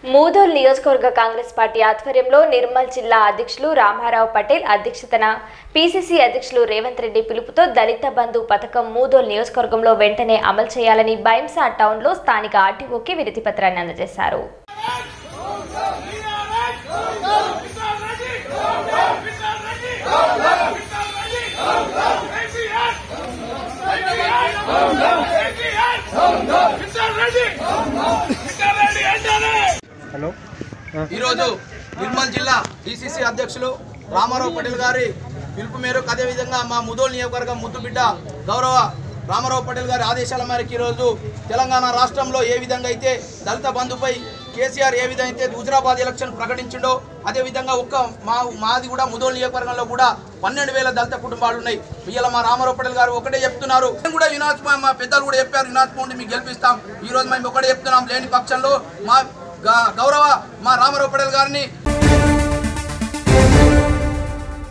మూదోల్ నియోజకవర్గ కాంగ్రెస్ పార్టీ ఆధ్వర్యంలో నిర్మల్ జిల్లా అధ్యక్షులు రామారావు పటేల్ అధ్యక్షతన పీసీసీ అధ్యక్షులు రేవంత్ రెడ్డి పిలుపుతో దళిత బంధు పథకం మూదోల్ నియోజకవర్గంలో వెంటనే అమలు చేయాలని బైంసా టౌన్లో స్థానిక ఆర్టీఓకి వినతి పత్రాన్ని అందజేశారు హలో ఈరోజు నిర్మల్ జిల్లా డిసిసి అధ్యక్షులు రామారావు పటేల్ గారి పిలుపు మేరకు అదేవిధంగా మా ముదోల్ నియోజకవర్గం ముద్దుబిడ్డ గౌరవ రామారావు పటేల్ గారి ఆదేశాల మేరకు ఈరోజు తెలంగాణ రాష్ట్రంలో ఏ విధంగా అయితే దళిత బంధుపై కేసీఆర్ ఏ విధంగా అయితే హుజరాబాద్ ఎలక్షన్ ప్రకటించిండో అదేవిధంగా ఒక్క మా మాది కూడా ముదోల్ నియోజకవర్గంలో కూడా పన్నెండు వేల దళిత కుటుంబాలు ఉన్నాయి ఇవాళ మా రామారావు పటేల్ గారు ఒకటే చెప్తున్నారు మేము కూడా వినాశ మా పెద్దలు కూడా చెప్పారు వినాశపోండి మీకు గెలిపిస్తాం ఈ రోజు మేము ఒకటే చెప్తున్నాం లేని పక్షంలో మా గ- గౌరవ మా రామారావు పటేల్ గారిని